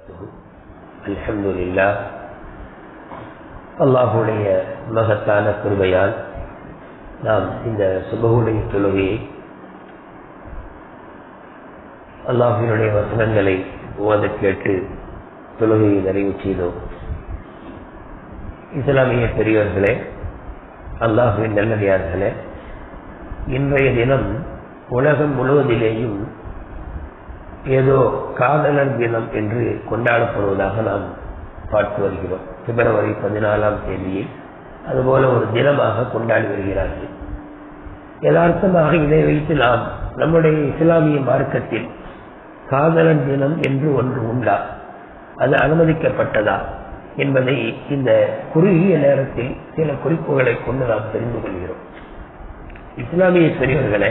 அல்ஹம்துலில்லா அல்லாஹுடைய மகத்தான கிருபையால் நாம் இந்த சுபகுடைய தொழுகையை அல்லாஹினுடைய வசனங்களை ஓத கேட்டு தொழுகையை நிறைவு செய்தோம் இஸ்லாமிய பெரியவர்களே அல்லாஹுவின் நல்லடியார்களே இன்றைய தினம் உலகம் முழுவதிலேயும் ஏதோ காதலர் தினம் என்று கொண்டாடப்படுவதாக நாம் பார்த்து வருகிறோம் பிப்ரவரி பதினாலாம் தேதியை அதுபோல ஒரு தினமாக கொண்டாடி வருகிறார்கள் யதார்த்தமாக இதை வைத்து நாம் நம்முடைய இஸ்லாமிய மார்க்கத்தில் காதலர் தினம் என்று ஒன்று உண்டா அது அனுமதிக்கப்பட்டதா என்பதை இந்த குறுகிய நேரத்தில் சில குறிப்புகளை கொண்டு நாம் தெரிந்து கொள்கிறோம் இஸ்லாமிய பெரியவர்களே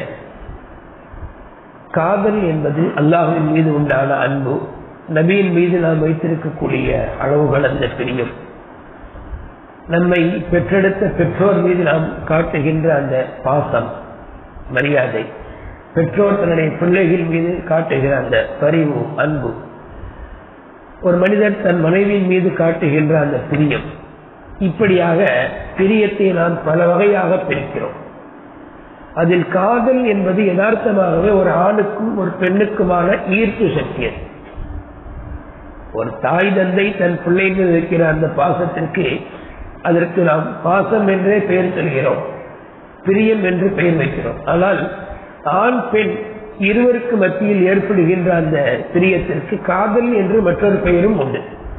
காதல் என்பது அல்லாஹின் மீது உண்டான அன்பு நபியின் மீது நாம் வைத்திருக்கக்கூடிய அளவுகள் அந்த பிரியம் நம்மை பெற்றெடுத்த பெற்றோர் மீது நாம் காட்டுகின்ற அந்த பாசம் மரியாதை பெற்றோர் தன்னுடைய பிள்ளைகள் மீது காட்டுகிற அந்த பரிவு அன்பு ஒரு மனிதன் தன் மனைவியின் மீது காட்டுகின்ற அந்த பிரியம் இப்படியாக பிரியத்தை நாம் பல வகையாக பிரிக்கிறோம் அதில் காதல் என்பது யதார்த்தமாகவே ஒரு ஆணுக்கும் ஒரு பெண்ணுக்குமான ஈர்ப்பு சக்தி ஒரு தாய் தந்தை தன் பிள்ளை மீது இருக்கிற அந்த பாசத்திற்கு அதற்கு நாம் பாசம் என்றே பெயர் சொல்கிறோம் பிரியம் என்று பெயர் வைக்கிறோம் ஆனால் ஆண் பெண் இருவருக்கு மத்தியில் ஏற்படுகின்ற அந்த பிரியத்திற்கு காதல் என்று மற்றொரு பெயரும் உண்டு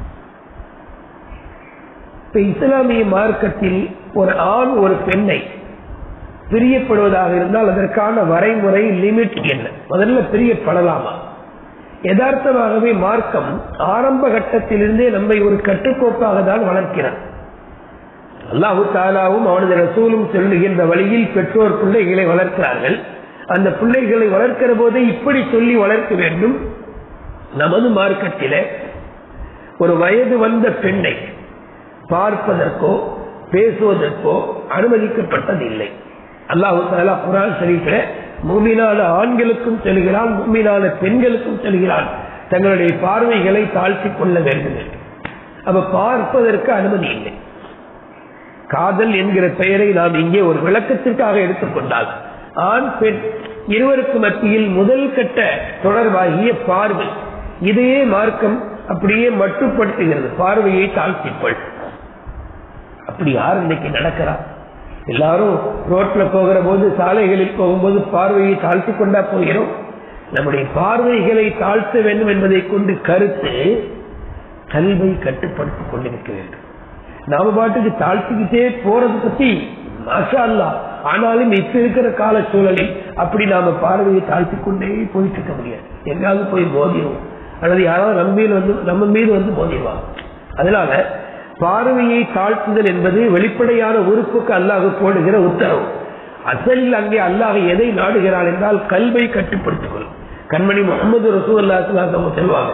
இப்ப இஸ்லாமிய மார்க்கத்தில் ஒரு ஆண் ஒரு பெண்ணை பிரியப்படுவதாக இருந்தால் அதற்கான வரைமுறை லிமிட் என்ன முதல்ல பிரியப்படலாமா யதார்த்தமாகவே மார்க்கம் ஆரம்ப கட்டத்திலிருந்தே நம்மை ஒரு கட்டுக்கோப்பாக தான் வளர்க்கிறார் அல்லாஹு தாலாவும் அவனது ரசூலும் சொல்லுகின்ற வழியில் பெற்றோர் பிள்ளைகளை வளர்க்கிறார்கள் அந்த பிள்ளைகளை வளர்க்கிற போதே இப்படி சொல்லி வளர்க்க வேண்டும் நமது மார்க்கத்தில ஒரு வயது வந்த பெண்ணை பார்ப்பதற்கோ பேசுவதற்கோ அனுமதிக்கப்பட்டதில்லை அல்லாஹு தாலா குரான் ஷரீஃபில் மூமினான ஆண்களுக்கும் செல்கிறான் மூமினான பெண்களுக்கும் செல்கிறான் தங்களுடைய பார்வைகளை தாழ்த்தி கொள்ள வேண்டும் அப்ப பார்ப்பதற்கு அனுமதி இல்லை காதல் என்கிற பெயரை நாம் இங்கே ஒரு விளக்கத்திற்காக எடுத்துக்கொண்டால் ஆண் பெண் இருவருக்கு மத்தியில் முதல் கட்ட தொடர்பாகிய பார்வை இதையே மார்க்கம் அப்படியே மட்டுப்படுத்துகிறது பார்வையை தாழ்த்திக்கொள் அப்படி யார் இன்னைக்கு நடக்கிறார் எல்லாரும் ரோட்ல போகிற போது சாலைகளில் போகும்போது பார்வையை தாழ்த்தி கொண்டா போகிறோம் நம்முடைய பார்வைகளை தாழ்த்த வேண்டும் என்பதை கொண்டு கருத்து கல்வை கட்டுப்படுத்திக் கொண்டிருக்க வேண்டும் நாம பாட்டுக்கு தாழ்த்திக்கிட்டே போறது பத்தி மாஷா அல்லா ஆனாலும் இப்ப இருக்கிற கால சூழலில் அப்படி நாம பார்வையை தாழ்த்தி கொண்டே போயிட்டு இருக்க முடியாது எங்காவது போய் போதிடுவோம் அல்லது யாராவது நம்ம மீது வந்து நம்ம மீது வந்து போதிடுவாங்க அதனால பார்வையை தாழ்த்துதல் என்பது வெளிப்படையான உறுப்புக்கு அல்லாஹ் போடுகிற உத்தரவு அசலில் அங்கே அல்லாஹ் எதை நாடுகிறான் என்றால் கல்வை கட்டுப்படுத்திக் கொள்ளும் கண்மணி முகமது ரசூ அல்லா சொல்லுவாங்க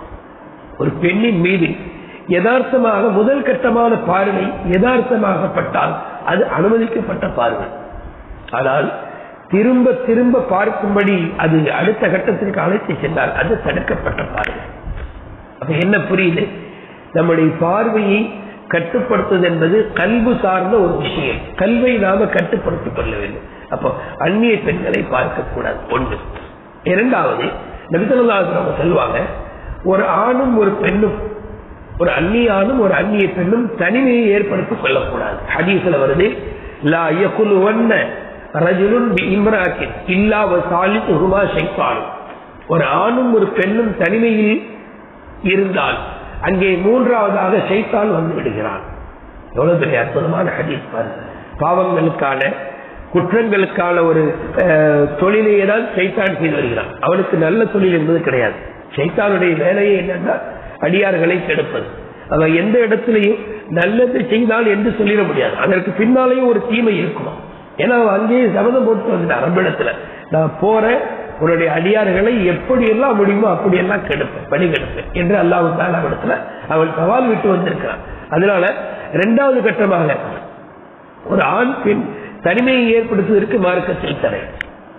ஒரு பெண்ணின் மீது யதார்த்தமாக முதல் கட்டமான பார்வை யதார்த்தமாகப்பட்டால் அது அனுமதிக்கப்பட்ட பார்வை ஆனால் திரும்ப திரும்ப பார்க்கும்படி அது அடுத்த கட்டத்திற்கு அழைத்து சென்றால் அது தடுக்கப்பட்ட பார்வை அப்ப என்ன புரியுது நம்முடைய பார்வையை கட்டுப்படுத்துவது என்பது கல்வி சார்ந்த ஒரு விஷயம் கல்வை நாம கட்டுப்படுத்திக் கொள்ள வேண்டும் அப்போ அந்நிய பெண்களை பார்க்க கூடாது ஒன்று இரண்டாவது நபித்தலாக சொல்லுவாங்க ஒரு ஆணும் ஒரு பெண்ணும் ஒரு அந்நிய ஆணும் ஒரு அந்நிய பெண்ணும் தனிமையை ஏற்படுத்திக் கொள்ளக்கூடாது ஹதீஸ்ல வருது லா யகுலுவன்ன ரஜுலுன் இம்ராக்கின் இல்லா சாலி துருமா ஷைத்தானும் ஒரு ஆணும் ஒரு பெண்ணும் தனிமையில் இருந்தால் அங்கே மூன்றாவதாக சைத்தான் வந்து விடுகிறான் எவ்வளவு பெரிய அற்புதமான ஹதீஸ் பாருங்க பாவங்களுக்கான குற்றங்களுக்கான ஒரு தொழிலையே தான் சைத்தான் செய்து வருகிறான் அவனுக்கு நல்ல தொழில் என்பது கிடையாது சைத்தானுடைய வேலையே என்னன்னா அடியார்களை கெடுப்பது அவன் எந்த இடத்திலையும் நல்லது செய்தால் என்று சொல்லிட முடியாது அதற்கு பின்னாலேயும் ஒரு தீமை இருக்குமா ஏன்னா அவன் அங்கேயே சபதம் போட்டு வந்துட்டான் ரப்பிடத்துல நான் போறேன் உன்னுடைய அடியார்களை எப்படி எல்லாம் முடியுமோ அப்படி எல்லாம் கெடுப்பேன் பணி கெடுப்பேன் என்று அல்லாஹு தாலாவிடத்துல அவன் சவால் விட்டு வந்திருக்கிறான் அதனால இரண்டாவது கட்டமாக ஒரு ஆண் பெண் தனிமையை ஏற்படுத்துவதற்கு மார்க்கத்தில் தடை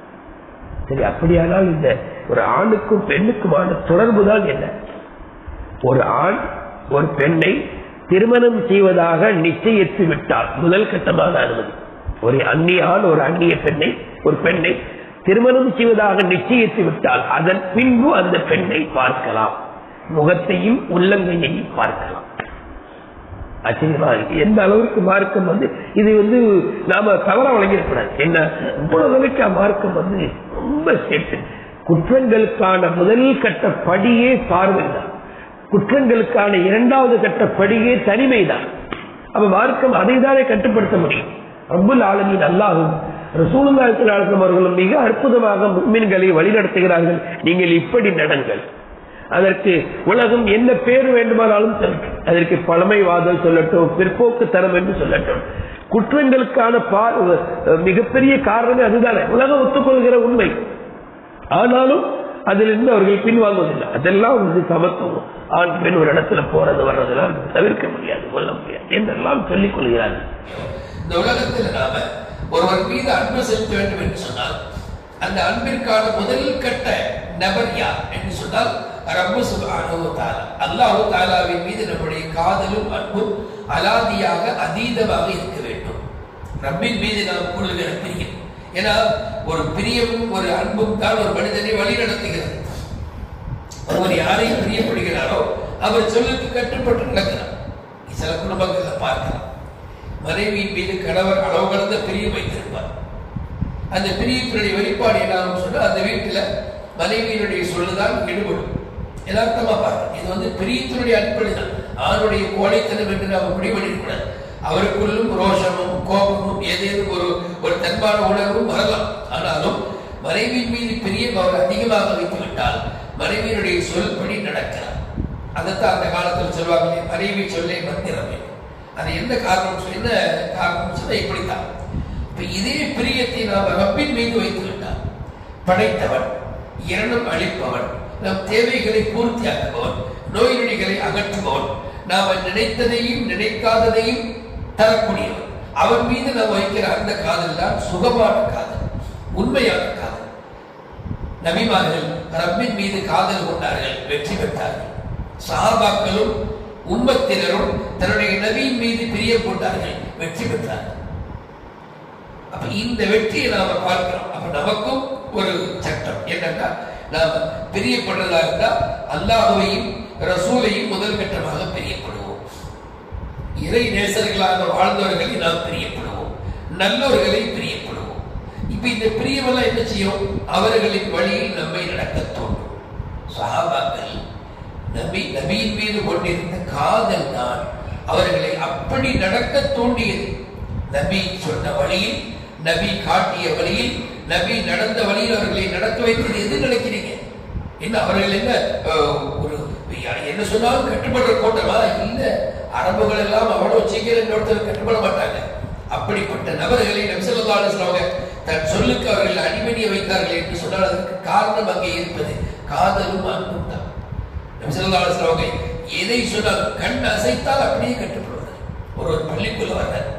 சரி அப்படியானால் இந்த ஒரு ஆணுக்கும் பெண்ணுக்குமான தொடர்பு தான் என்ன ஒரு ஆண் ஒரு பெண்ணை திருமணம் செய்வதாக நிச்சயித்து விட்டால் முதல் கட்டமான அனுமதி ஒரு அந்நிய ஆண் ஒரு அந்நிய பெண்ணை ஒரு பெண்ணை திருமணம் செய்வதாக நிச்சயித்து விட்டால் அதன் பின்பு அந்த பெண்ணை பார்க்கலாம் முகத்தையும் உள்ளங்கையையும் பார்க்கலாம் ஆச்சரியமா இருக்கு எந்த அளவுக்கு மார்க்கம் வந்து இது வந்து நாம தவற வழங்கிடக்கூடாது என்ன இவ்வளவு அளவுக்கு மார்க்கம் வந்து ரொம்ப சேர்த்து குற்றங்களுக்கான முதல் கட்ட படியே பார்வை தான் குற்றங்களுக்கான இரண்டாவது கட்ட படியே தனிமைதான் அப்ப மார்க்கம் அதை தானே கட்டுப்படுத்த முடியும் ரப்புல் ஆலமின் அல்லாஹும் ரசூலுல்லாஹி அவர்களும் மிக அற்புதமாக முக்மின்களை வழிநடத்துகிறார்கள் நீங்கள் இப்படி நடங்கள் அதற்கு உலகம் என்ன பேர் வேண்டுமானாலும் சொல்லட்டும் அதற்கு பழமைவாதல் சொல்லட்டும் பிற்போக்கு தரம் என்று சொல்லட்டும் குற்றங்களுக்கான மிகப்பெரிய காரணமே அதுதானே உலகம் ஒத்துக்கொள்கிற உண்மை ஆனாலும் அதிலிருந்து அவர்கள் பின்வாங்குவதில்லை அதெல்லாம் வந்து சமத்துவம் ஆண் பெண் ஒரு இடத்துல போறது வர்றதெல்லாம் தவிர்க்க முடியாது கொள்ள முடியாது என்றெல்லாம் சொல்லிக் கொள்கிறார்கள் இந்த உலகத்தில் நாம ஒருவர் மீது அன்பு செலுத்த வேண்டும் என்று சொன்னால் அந்த அன்பிற்கான முதல் கட்ட நபர் யார் என்று சொன்னால் ரப்பு சுபானு தாலா அல்லாஹு தாலாவின் மீது நம்முடைய காதலும் அன்பும் அலாதியாக அதீதமாக இருக்க வேண்டும் ரப்பின் மீது நாம் கொள்ளுகிற பிரியம் ஏன்னா ஒரு பிரியமும் ஒரு அன்பும் தான் ஒரு மனிதனை வழி நடத்துகிறது ஒருவர் யாரை பிரியப்படுகிறாரோ அவர் சொல்லுக்கு கட்டுப்பட்டு நடக்கிறார் சில குடும்பங்கள்ல பார்க்கலாம் மனைவியின் மீது கணவர் அளவு கடந்த பிரியம் வைத்திருப்பார் அந்த பிரியத்தினுடைய வெளிப்பாடு என்ன சொன்னா அந்த வீட்டுல மனைவியினுடைய சொல்லுதான் ஈடுபடும் யதார்த்தமா பாருங்க இது வந்து பிரியத்தினுடைய அடிப்படை தான் ஆணுடைய கோழைத்தனம் என்று நாம் முடிவெடுக்கூடாது அவருக்குள்ளும் ரோஷமும் கோபமும் ஏதேனும் ஒரு ஒரு தன்மான உணர்வும் வரலாம் ஆனாலும் மனைவியின் மீது பிரியம் அவர் அதிகமாக வைத்து விட்டால் மனைவியினுடைய சொல்படி நடக்கிறார் அதைத்தான் அந்த காலத்தில் சொல்வாங்க மனைவி சொல்லே மந்திரம் அது என்ன காரணம் என்ன காரணம் சொன்னா இப்படித்தான் இப்ப இதே பிரியத்தை நாம் ரப்பின் மீது வைத்து விட்டார் படைத்தவன் இரணம் அளிப்பவன் நம் தேவைகளை பூர்த்தியாக்குபவன் நோய் நொடிகளை அகற்றுபவன் நாம் நினைத்ததையும் நினைக்காததையும் தரக்கூடியவன் அவன் மீது நாம் வைக்கிற அந்த காதல் தான் சுகமான காதல் உண்மையான காதல் நபிமார்கள் ரப்பின் மீது காதல் கொண்டார்கள் வெற்றி பெற்றார்கள் சஹாபாக்களும் உம்மத்தினரும் தன்னுடைய நபியின் மீது பிரியம் கொண்டார்கள் வெற்றி பெற்றார்கள் அப்ப இந்த வெற்றியை நாம பார்க்கிறோம் அப்ப நமக்கும் ஒரு சட்டம் என்னன்னா நாம பிரியப்படுறதா இருந்தா அல்லாஹுவையும் ரசூலையும் முதல் கட்டமாக பிரியப்படுவோம் இறை நேசர்களாக வாழ்ந்தவர்களை நாம் பிரியப்படுவோம் நல்லவர்களை பிரியப்படுவோம் இப்ப இந்த பிரியமெல்லாம் என்ன செய்யும் அவர்களின் வழியில் நம்மை நடக்க தோன்றும் சஹாபாக்கள் நபி நபியின் மீது கொண்டிருந்த காதல் தான் அவர்களை அப்படி நடக்க தூண்டியது நபி சொன்ன வழியில் நபி காட்டிய வழியில் நபி நடந்த வழியில் அவர்களை நடக்க வைத்தது எது நினைக்கிறீங்க என்ன அவர்கள் என்ன ஒரு என்ன சொன்னாலும் கட்டுப்படுற கூட்டமா இல்ல அரபுகள் எல்லாம் அவ்வளவு சீக்கிரம் ஒருத்தர் கட்டுப்பட மாட்டாங்க அப்படிப்பட்ட நபர்களை நம்சல்லாங்க தன் சொல்லுக்கு அவர்கள் அடிமணிய வைத்தார்கள் என்று சொன்னால் அதற்கு காரணம் அங்கே இருப்பது காதலும் அன்பும் தான் நம்சல்லாங்க எதை சொன்னால் கண் அசைத்தால் அப்படியே கட்டுப்படுவார் ஒரு ஒரு பள்ளிக்குள்ள வர்றார்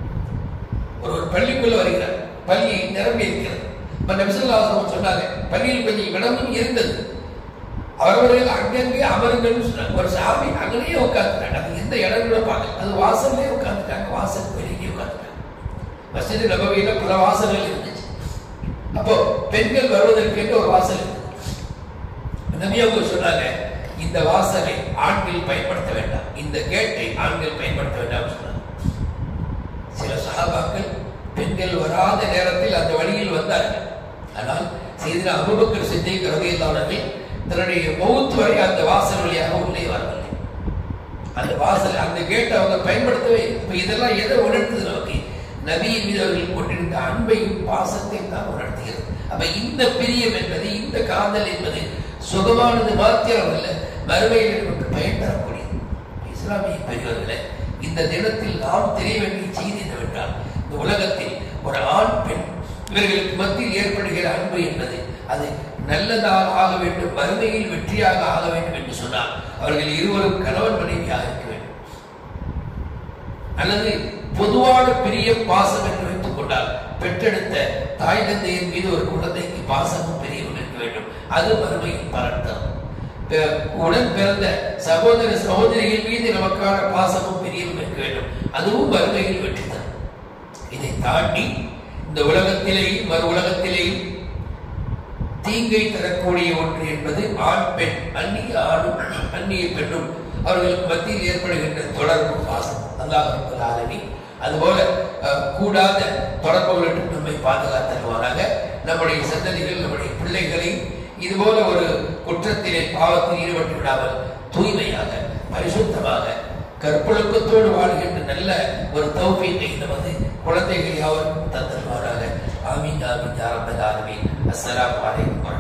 ஒரு ஒரு பள்ளிக்குள்ள வருகிறார் பள்ளி நிரம்பி இருக்கிறது நபிசல்லாசம் சொன்னாங்க பள்ளியில் கொஞ்சம் இடமும் இருந்தது அவரவர்கள் அங்கங்கே அமருங்கன்னு சொன்னாங்க ஒரு சாமி அங்கேயே உட்காந்துட்டாங்க அது எந்த இடம் கூட பார்க்கல அது வாசல்லே உட்காந்துட்டாங்க வாசல் வெளியே உட்காந்துட்டாங்க மசித நபவியில பல வாசல்கள் இருந்துச்சு அப்போ பெண்கள் வருவதற்கு என்று ஒரு வாசல் இருந்தது நபி அவங்க சொன்னாங்க இந்த வாசலை ஆண்கள் பயன்படுத்த வேண்டாம் இந்த கேட்டை ஆண்கள் பயன்படுத்த வேண்டாம் சொன்னாங்க சில சகாபாக்கள் பெண்கள் வராத நேரத்தில் அந்த வழியில் வந்தார்கள் ஆனால் செய்தின அபுபக்கர் சித்திக் ரவியல்லாளர்கள் தன்னுடைய மௌத் வரை அந்த வாசல் வழியாக உள்ளே வரவில்லை அந்த வாசல் அந்த கேட்டை அவங்க பயன்படுத்தவே இப்ப இதெல்லாம் எதை உணர்த்துது நமக்கு நபியின் மீது அவர்கள் கொண்டிருந்த அன்பையும் பாசத்தையும் தான் உணர்த்துகிறது அப்ப இந்த பிரியம் என்பது இந்த காதல் என்பது சுகமானது மாத்திரம் அல்ல மறுமையில் நமக்கு பயன் தரக்கூடியது இஸ்லாமிய பெரியவர்களே இந்த தினத்தில் நாம் தெரிய வேண்டிய செய்தி என்னவென்றால் இந்த உலகத்தில் ஒரு ஆண் பெண் இவர்களுக்கு மத்தியில் ஏற்படுகிற அன்பு என்பது அது நல்லதாக ஆக வேண்டும் வறுமையில் வெற்றியாக ஆக வேண்டும் என்று சொன்னால் அவர்கள் இருவரும் கணவன் மனைவியாக இருக்க வேண்டும் அல்லது பொதுவான பெரிய பாசம் என்று வைத்துக் கொண்டால் பெற்றெடுத்த தாய் தந்தையின் மீது ஒரு குழந்தைக்கு பாசமும் பெரியவும் இருக்க வேண்டும் அது வறுமையின் பலன் தரும் பே- உடன் பிறந்த சகோதர சகோதரிகள் மீது நமக்கான பாசமும் பிரியமும் இருக்க வேண்டும் அதுவும் வருகையில் வெற்றி தரும் இதை தாண்டி இந்த உலகத்திலேயும் மறு உலகத்திலேயும் தீங்கை தரக்கூடிய ஒன்று என்பது ஆண் பெண் அந்நிய ஆணும் அந்நிய பெண்ணும் அவர்களுக்கு மத்தியில் ஏற்படுகின்ற தொடர்பு பாசம் அல்லாஹ் ரப்பல் ஆலமீன் அதுபோல அஹ், கூடாத தொடர்புகளிடம் நம்மை பாதுகாத்தருவாராக நம்முடைய சந்ததிகள் நம்முடைய பிள்ளைகளை இதுபோல ஒரு குற்றத்திலே பாவத்தில் ஈடுபட்டு விடாமல் தூய்மையாக பரிசுத்தமாக கற்பொழுக்கத்தோடு வாழ்கின்ற நல்ல ஒரு தௌஃபீக்கை நமது குழந்தைகள் யாவருக்கும் தந்தருவாராக ஆமீன் ஆமீன் யா ரப்பல் ஆலமீன் அஸ்ஸலாமு அலைக்கும் வரஹ்மத்துல்லாஹி